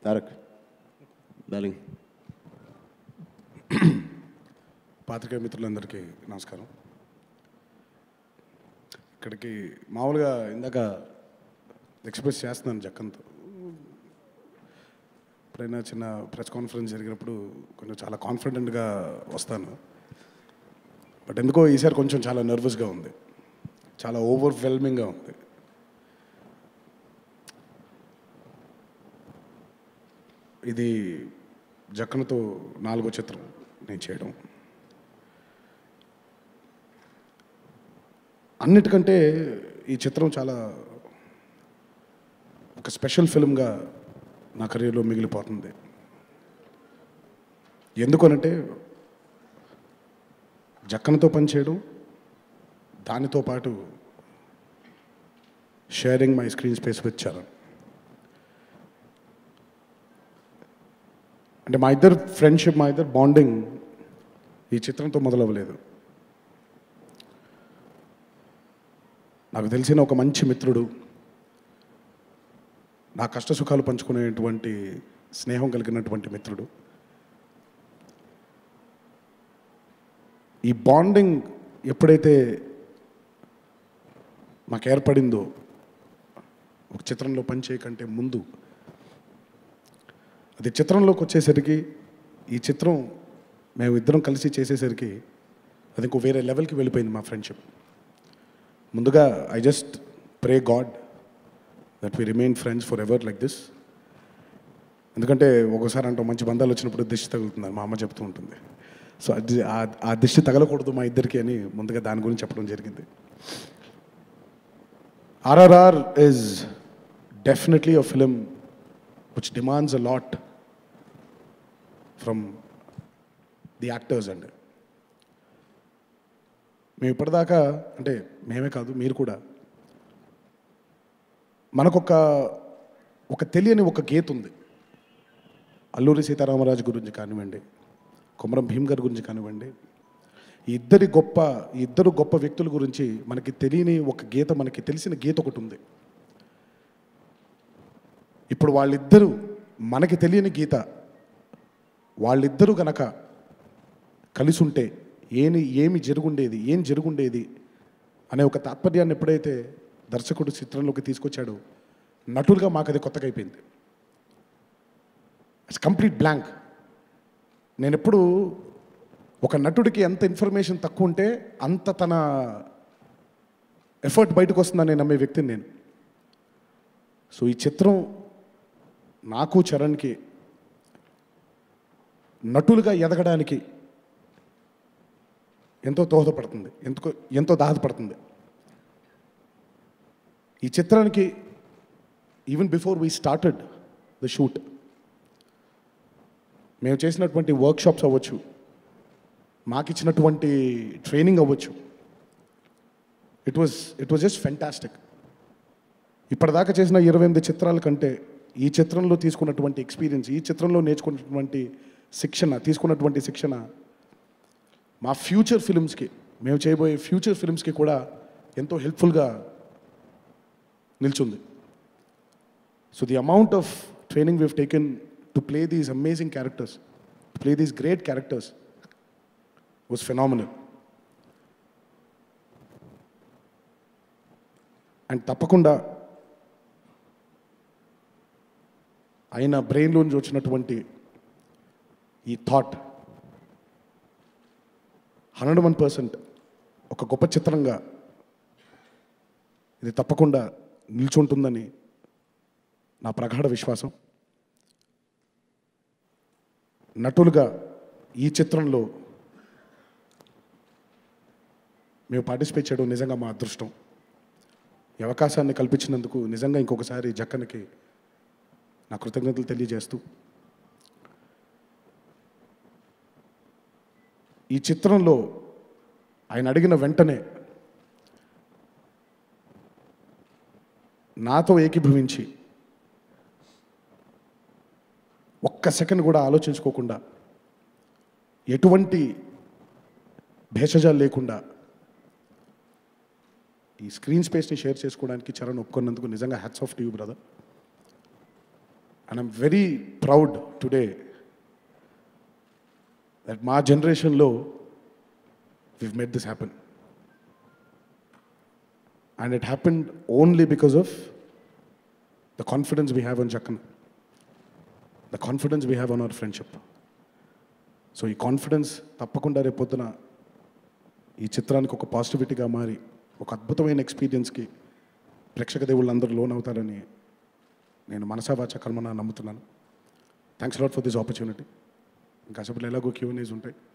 Tarak darling పాత్రికేయ మిత్రులందరికీ నమస్కారం ఇక్కడికి మామూలుగా ఇందాక ఎక్స్ప్రెస్ చేస్తున్నాను జక్కన్తో ఎప్పుడైనా చిన్న ప్రెస్ కాన్ఫరెన్స్ జరిగినప్పుడు కొంచెం చాలా కాన్ఫిడెంట్గా వస్తాను బట్ ఎందుకో ఈసారి కొంచెం చాలా నర్వస్గా ఉంది చాలా ఓవర్వెల్మింగ్గా ఉంది ఇది జక్కనతో నాలుగో చిత్రం నేను చేయడం అన్నిటికంటే ఈ చిత్రం చాలా ఒక స్పెషల్ ఫిల్మ్గా నా కెరీర్లో మిగిలిపోతుంది ఎందుకనంటే జక్కనతో పనిచేయడం దానితో పాటు sharing my screen space with Charan అంటే మా ఇద్దరు ఫ్రెండ్షిప్ మా ఇద్దరు బాండింగ్ ఈ చిత్రంతో మొదలవ్వలేదు నాకు తెలిసిన ఒక మంచి మిత్రుడు నా కష్ట సుఖాలు పంచుకునేటువంటి స్నేహం కలిగినటువంటి మిత్రుడు ఈ బాండింగ్ ఎప్పుడైతే మాకు ఏర్పడిందో ఒక చిత్రంలో పనిచేయకంటే ముందు అది చిత్రంలోకి వచ్చేసరికి ఈ చిత్రం మేము ఇద్దరం కలిసి చేసేసరికి అది ఇంకో వేరే లెవెల్కి వెళ్ళిపోయింది మా ఫ్రెండ్షిప్ ముందుగా I just pray God that we remain friends forever like this ఎందుకంటే ఒకసారి అంటాం మంచి బంధాలు వచ్చినప్పుడు దిష్టి తగులుతుందని మా అమ్మ చెప్తూ ఉంటుంది సో అది ఆ- ఆ దిష్టి తగలకూడదు మా ఇద్దరికి అని ముందుగా దాని గురించి చెప్పడం జరిగింది RRR is definitely a film which demands a lot from the actors and మేము ఇప్పటిదాకా అంటే మేమే కాదు మీరు కూడా మనకొక ఒక తెలియని ఒక గీత ఉంది అల్లూరి సీతారామరాజు గురించి కానివ్వండి కొమరం భీమ్ గారి గురించి కానివ్వండి ఈ ఇద్దరి గొప్ప ఈ ఇద్దరు గొప్ప వ్యక్తుల గురించి మనకి తెలియని ఒక గీత మనకి తెలిసిన గీత ఒకటి ఉంది ఇప్పుడు వాళ్ళిద్దరూ మనకి తెలియని గీత వాళ్ళిద్దరూ గనక కలిసి ఉంటే ఏమి ఏమి జరుగుండేది ఏం జరుగుండేది అనే ఒక తాత్పర్యాన్ని ఎప్పుడైతే దర్శకుడు చిత్రంలోకి తీసుకొచ్చాడో నటులుగా మాకు అది కొత్తగా అయిపోయింది ఇట్స్ కంప్లీట్ బ్లాంక్ నేను ఎప్పుడు ఒక నటుడికి ఎంత ఇన్ఫర్మేషన్ తక్కువ ఉంటే అంత తన ఎఫర్ట్ బయటకు వస్తుందని నేను నమ్మే వ్యక్తిని నేను సో ఈ చిత్రం నాకు చరణ్కి నటులుగా ఎదగడానికి ఎంతో దోహదపడుతుంది ఎంతో ఎంతో దోహదపడుతుంది ఈ చిత్రానికి even before we started the shoot మేము చేసినటువంటి వర్క్షాప్స్ అవ్వచ్చు మాకు ఇచ్చినటువంటి ట్రైనింగ్ అవ్వచ్చు it was it was just fantastic ఇప్పటిదాకా చేసిన ఇరవై ఎనిమిది చిత్రాల కంటే ఈ చిత్రంలో తీసుకున్నటువంటి ఎక్స్పీరియన్స్ ఈ చిత్రంలో నేర్చుకున్నటువంటి శిక్షణ తీసుకున్నటువంటి శిక్షణ మా ఫ్యూచర్ ఫిల్మ్స్కి మేము చేయబోయే ఫ్యూచర్ ఫిల్మ్స్కి కూడా ఎంతో హెల్ప్ఫుల్గా నిల్చుంది so the amount of training we've taken to play these amazing characters to play these great characters was phenomenal and తప్పకుండా ఆయన బ్రెయిన్లోంచి వచ్చినటువంటి ఈ థాట్ హండ్రెడ్ వన్ పర్సెంట్ ఒక గొప్ప చిత్రంగా ఇది తప్పకుండా నిల్చుంటుందని నా ప్రగాఢ విశ్వాసం నటులుగా ఈ చిత్రంలో మేము పార్టిసిపేట్ చేయడం నిజంగా మా అదృష్టం ఈ అవకాశాన్ని కల్పించినందుకు నిజంగా ఇంకొకసారి జక్కనికి నా కృతజ్ఞతలు తెలియజేస్తూ ఈ చిత్రంలో ఆయన అడిగిన వెంటనే నాతో ఏకీభవించి ఒక్క సెకండ్ కూడా ఆలోచించుకోకుండా ఎటువంటి భేషజాలు లేకుండా ఈ స్క్రీన్ స్పేస్ని షేర్ చేసుకోవడానికి చరణ్ ఒప్పుకున్నందుకు నిజంగా hats off to you brother and I'm very proud today that మా జనరేషన్లో we've made this happen. And it happened only because of the confidence we have on Jakan, the confidence we have on our friendship. So ఈ confidence తప్పకుండా రేపొద్దున ఈ చిత్రానికి ఒక పాజిటివిటీగా మారి ఒక అద్భుతమైన ఎక్స్పీరియన్స్కి ప్రేక్షక దేవుళ్ళు అందరూ లోన్ అవుతారని నేను మనసా వాచ కర్మన నమ్ముతున్నాను thanks lot for this opportunity ఇంకా చెప్పలు ఎలాగో క్యూఎన్ఏస్ ఉంటాయి